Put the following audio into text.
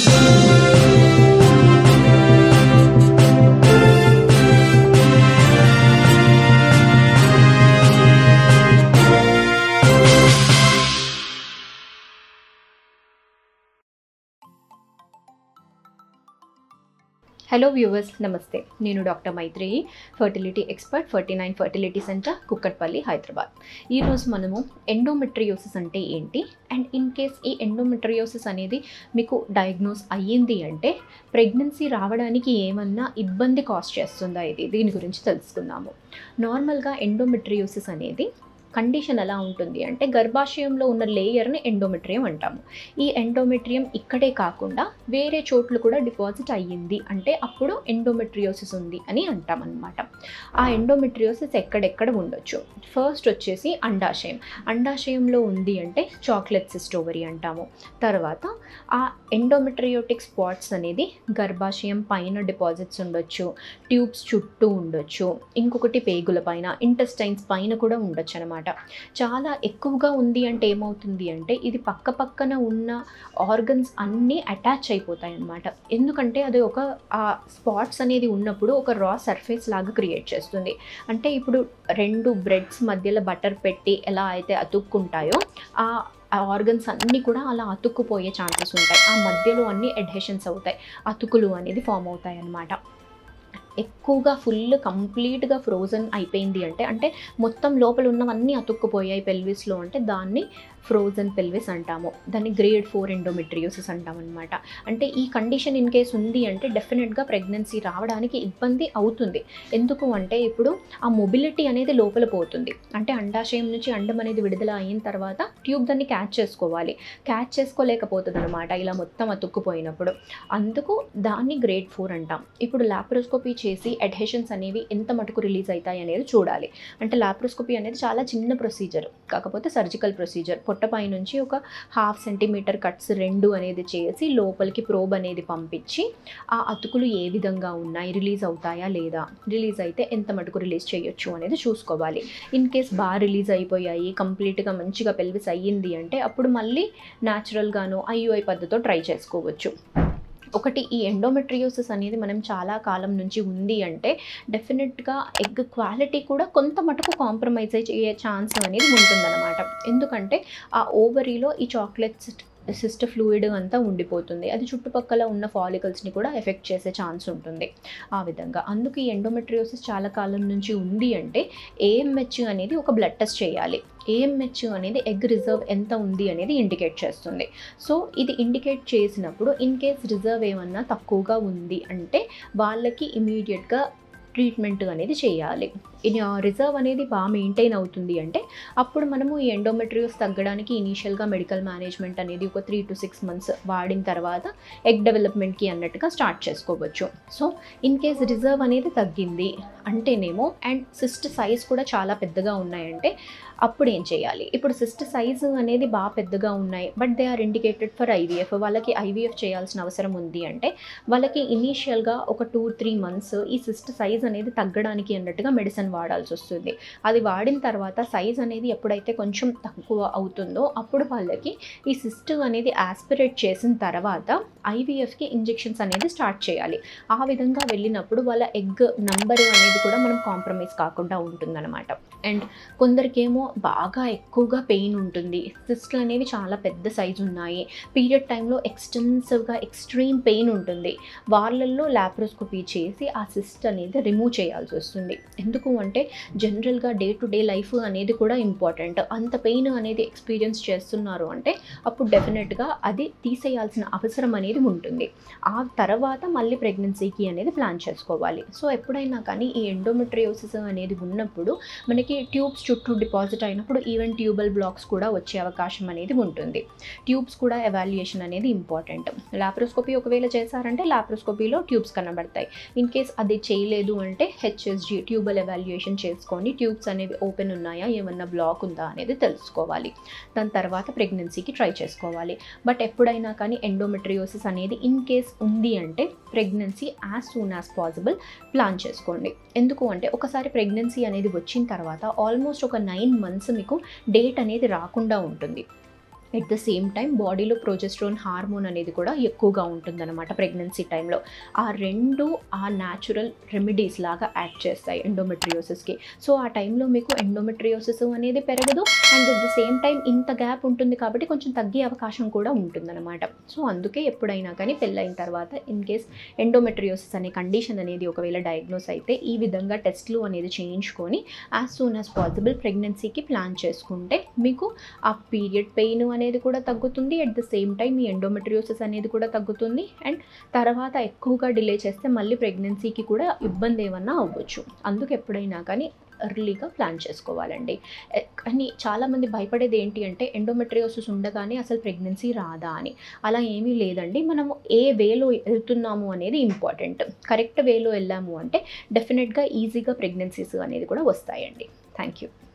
hello viewers నమస్తే నేను doctor Maitreyi fertility expert forty nine fertility centre Kukatpally Hyderabad ఈరోజు మనము ఎండోమెట్రియోసిస్ అంటే ఏంటి అండ్ ఇన్ కేస్ ఈ ఎండోమెట్రియోసిస్ అనేది మీకు డయాగ్నోస్ అయ్యింది అంటే ప్రెగ్నెన్సీ రావడానికి ఏమన్నా ఇబ్బంది కాస్ట్ చేస్తుందా ఇది దీని గురించి తెలుసుకుందాము నార్మల్గా ఎండోమెట్రియోసిస్ అనేది కండిషన్ ఎలా ఉంటుంది అంటే గర్భాశయంలో ఉన్న లేయర్ని ఎండోమెట్రియం అంటాము ఈ ఎండోమెట్రియం ఇక్కడే కాకుండా వేరే చోట్ల కూడా డిపాజిట్ అయ్యింది అంటే అప్పుడు ఎండోమెట్రియోసిస్ ఉంది అని అంటాం అనమాట ఆ ఎండోమెట్రియోసిస్ ఎక్కడెక్కడ ఉండొచ్చు ఫస్ట్ వచ్చేసి అండాశయం అండాశయంలో ఉంది అంటే చాక్లెట్ సిస్టోవరీ అంటాము తర్వాత ఆ ఎండోమెట్రియోటిక్ స్పాట్స్ అనేది గర్భాశయం పైన డిపాజిట్స్ ఉండొచ్చు ట్యూబ్స్ చుట్టూ ఉండొచ్చు ఇంకొకటి పేగుల పైన ఇంటెస్టైన్స్ పైన కూడా ఉండొచ్చు అనమాట చాలా ఎక్కువగా ఉంది అంటే ఏమవుతుంది అంటే ఇది పక్క పక్కన ఉన్న ఆర్గన్స్ అన్నీ అటాచ్ అయిపోతాయి అన్నమాట ఎందుకంటే అది ఒక ఆ స్పాట్స్ అనేది ఉన్నప్పుడు ఒక రా సర్ఫేస్ లాగా క్రియేట్ చేస్తుంది అంటే ఇప్పుడు రెండు బ్రెడ్స్ మధ్యలో బటర్ పెట్టి ఎలా అయితే అతుక్కుంటాయో ఆ ఆ ఆర్గన్స్ అన్నీ కూడా అలా అతుక్కుపోయే ఛాన్సెస్ ఉంటాయి ఆ మధ్యలో అన్ని ఎడ్హెషన్స్ అవుతాయి అతుకులు అనేది ఫామ్ అవుతాయి అన్నమాట ఎక్కువగా ఫుల్ కంప్లీట్గా ఫ్రోజన్ అయిపోయింది అంటే అంటే మొత్తం లోపల ఉన్నవన్నీ అతుక్కుపోయాయి పెల్విస్లో అంటే దాన్ని ఫ్రోజన్ పెల్విస్ అంటాము దాన్ని గ్రేడ్ ఫోర్ ఎండోమెట్రియోసిస్ అంటాం అనమాట అంటే ఈ కండిషన్ ఇన్ కేస్ ఉంది అంటే డెఫినెట్గా ప్రెగ్నెన్సీ రావడానికి ఇబ్బంది అవుతుంది ఎందుకు అంటే ఇప్పుడు ఆ మొబిలిటీ అనేది లోపల పోతుంది అంటే అండాశయం నుంచి అండం అనేది విడుదల అయిన తర్వాత ట్యూబ్ దాన్ని క్యాచ్ చేసుకోవాలి క్యాచ్ చేసుకోలేకపోతుంది అనమాట ఇలా మొత్తం అతుక్కుపోయినప్పుడు అందుకు దాన్ని గ్రేడ్ ఫోర్ అంటాం ఇప్పుడు లాప్రోస్కోపీ చేసి అడ్హెషన్స్ అనేవి ఎంత మటుకు రిలీజ్ అవుతాయి అనేది చూడాలి అంటే లాప్రోస్కోపీ అనేది చాలా చిన్న ప్రొసీజర్ కాకపోతే సర్జికల్ ప్రొసీజర్ పొట్టపై నుంచి ఒక హాఫ్ సెంటీమీటర్ కట్స్ రెండు అనేది చేసి లోపలికి ప్రోబ్ అనేది పంపించి ఆ అతుకులు ఏ విధంగా ఉన్నాయి రిలీజ్ అవుతాయా లేదా రిలీజ్ అయితే ఎంత మటుకు రిలీజ్ చేయొచ్చు అనేది చూసుకోవాలి ఇన్ కేస్ బాగా రిలీజ్ అయిపోయాయి కంప్లీట్గా మంచిగా పెల్విస్ అయ్యింది అంటే అప్పుడు మళ్ళీ న్యాచురల్గాను ఐయుఐ పద్ధతితో ట్రై చేసుకోవచ్చు ఒకటి ఈ ఎండోమెట్రియోసిస్ అనేది మనం చాలా కాలం నుంచి ఉంది అంటే డెఫినెట్గా ఎగ్ క్వాలిటీ కూడా కొంత మటుకు కాంప్రమైజ్ అయ్యే ఛాన్స్ అనేది ఉంటుందన్నమాట ఎందుకంటే ఆ ఓవరీలో ఈ చాక్లెట్స్ సిస్ట్ ఫ్లూయిడ్ అంతా ఉండిపోతుంది అది చుట్టుపక్కల ఉన్న ఫాలికల్స్ని కూడా ఎఫెక్ట్ చేసే ఛాన్స్ ఉంటుంది ఆ విధంగా అందుకు ఈ ఎండోమెట్రియోసిస్ చాలా కాలం నుంచి ఉంది అంటే ఏఎంహెచ్ అనేది ఒక బ్లడ్ టెస్ట్ చేయాలి ఏఎంహెచ్ అనేది ఎగ్ రిజర్వ్ ఎంత ఉంది అనేది ఇండికేట్ చేస్తుంది సో ఇది ఇండికేట్ చేసినప్పుడు ఇన్ కేస్ రిజర్వ్ ఏమన్నా తక్కువగా ఉంది అంటే వాళ్ళకి ఇమీడియట్గా ట్రీట్మెంట్ అనేది చేయాలి ఇది రిజర్వ్ అనేది బాగా మెయింటైన్ అవుతుంది అంటే అప్పుడు మనము ఈ ఎండోమెట్రియోస్ తగ్గడానికి ఇనీషియల్గా మెడికల్ మేనేజ్మెంట్ అనేది ఒక త్రీ టు సిక్స్ మంత్స్ వాడిన తర్వాత ఎగ్ డెవలప్మెంట్కి అన్నట్టుగా స్టార్ట్ చేసుకోవచ్చు సో ఇన్ కేస్ రిజర్వ్ అనేది తగ్గింది అంటేనేమో అండ్ సిస్ట్ సైజ్ కూడా చాలా పెద్దగా ఉన్నాయంటే అప్పుడు ఏం చేయాలి ఇప్పుడు సిస్ట్ సైజు అనేది బాగా పెద్దగా ఉన్నాయి but they are indicated for IVF వాళ్ళకి ఐవీఎఫ్ చేయాల్సిన అవసరం ఉంది అంటే వాళ్ళకి ఇనీషియల్గా ఒక టూ త్రీ మంత్స్ ఈ సిస్ట్ సైజ్ అనేది తగ్గడానికి అన్నట్టుగా మెడిసిన్ వాడాల్సి వస్తుంది అది వాడిన తర్వాత సైజ్ అనేది ఎప్పుడైతే కొంచెం తక్కువ అవుతుందో అప్పుడు వాళ్ళకి ఈ సిస్ట్ అనేది ఆస్పిరేట్ చేసిన తర్వాత ఐవీఎఫ్కి ఇంజెక్షన్స్ అనేది స్టార్ట్ చేయాలి ఆ విధంగా వెళ్ళినప్పుడు వాళ్ళ ఎగ్ నంబర్ అనేది కూడా మనం కాంప్రమైజ్ కాకుండా ఉంటుందన్నమాట అండ్ కొందరికేమో బాగా ఎక్కువగా పెయిన్ ఉంటుంది సిస్ట్లు అనేవి చాలా పెద్ద సైజు ఉన్నాయి పీరియడ్ టైంలో ఎక్స్టెన్సివ్గా ఎక్స్ట్రీమ్ పెయిన్ ఉంటుంది వాళ్ళల్లో లాప్రోస్కోపీ చేసి ఆ సిస్ట్ అనేది రిమూవ్ చేయాల్సి వస్తుంది ఎందుకు అంటే జనరల్గా డే టు డే లైఫ్ అనేది కూడా ఇంపార్టెంట్ అంత పెయిన్ అనేది ఎక్స్పీరియన్స్ చేస్తున్నారు అంటే అప్పుడు డెఫినెట్గా అది తీసేయాల్సిన అవసరం అనేది ఉంటుంది ఆ తర్వాత మళ్ళీ ప్రెగ్నెన్సీకి అనేది ప్లాన్ చేసుకోవాలి సో ఎప్పుడైనా కానీ ఈ ఎండోమెట్రియోసిస్ అనేది ఉన్నప్పుడు మనకి ట్యూబ్స్ చుట్టూ డిపాజిట్ అయినప్పుడు ఈవెన్ ట్యూబల్ బ్లాక్స్ కూడా వచ్చే అవకాశం అనేది ఉంటుంది ట్యూబ్స్ కూడా ఎవాల్యుయేషన్ అనేది ఇంపార్టెంట్ లాప్రోస్కోపీ ఒకవేళ చేశారంటే లాప్రోస్కోపీలో ట్యూబ్స్ కనబడతాయి ఇన్ కేస్ అది చేయలేదు అంటే హెచ్ఎస్జి ట్యూబల్ ఎవాల్యుయేషన్ చేసుకొని ట్యూబ్స్ అనేవి ఓపెన్ ఉన్నాయా ఏమన్నా బ్లాక్ ఉందా అనేది తెలుసుకోవాలి దాని తర్వాత ప్రెగ్నెన్సీకి ట్రై చేసుకోవాలి బట్ ఎప్పుడైనా కానీ ఎండోమెట్రియోసిస్ అనేది ఇన్ కేస్ ఉంది అంటే pregnancy as soon as possible plan చేసుకోండి ఎందుకు అంటే ఒకసారి ప్రెగ్నెన్సీ అనేది వచ్చిన తర్వాత ఆల్మోస్ట్ ఒక నైన్ మంత్స్ మీకు డేట్ అనేది రాకుండా ఉంటుంది ఎట్ ద సేమ్ టైం బాడీలో ప్రొజెస్ట్రోన్ హార్మోన్ అనేది కూడా ఎక్కువగా ఉంటుందన్నమాట ప్రెగ్నెన్సీ టైంలో ఆ రెండు ఆ న్యాచురల్ రెమెడీస్ లాగా యాక్ట్ చేస్తాయి ఎండోమెట్రియోసిస్కి సో ఆ టైంలో మీకు ఎండోమెట్రియోసిస్ అనేది పెరగదు and at the same time ఇంత గ్యాప్ ఉంటుంది కాబట్టి కొంచెం తగ్గే అవకాశం కూడా ఉంటుందన్నమాట సో అందుకే ఎప్పుడైనా కానీ పెళ్ళైన తర్వాత ఇన్ కేస్ ఎండోమెట్రియోసిస్ అనే కండిషన్ అనేది ఒకవేళ డయాగ్నోస్ అయితే ఈ విధంగా టెస్ట్లు అనేది చేయించుకొని యాజ్ సూన్ యాజ్ పాసిబుల్ ప్రెగ్నెన్సీకి ప్లాన్ చేసుకుంటే మీకు ఆ పీరియడ్ పెయిన్ అనేది కూడా తగ్గుతుంది అట్ ద సేమ్ టైం ఈ ఎండోమెట్రియోసిస్ అనేది కూడా తగ్గుతుంది అండ్ తర్వాత ఎక్కువగా డిలే చేస్తే మళ్ళీ ప్రెగ్నెన్సీకి కూడా ఇబ్బంది ఏమన్నా అవ్వచ్చు అందుకు ఎప్పుడైనా కానీ ఎర్లీగా ప్లాన్ చేసుకోవాలండి ఎ- కానీ చాలామంది భయపడేది ఏంటి అంటే ఎండోమెట్రియోసిస్ ఉండగానే అసలు ప్రెగ్నెన్సీ రాదా అని అలా ఏమీ లేదండి మనము ఏ వేలో వెళ్తున్నాము అనేది ఇంపార్టెంట్ కరెక్ట్ వేలో వెళ్ళాము అంటే డెఫినెట్గా ఈజీగా ప్రెగ్నెన్సీస్ అనేది కూడా వస్తాయండి థ్యాంక్ యూ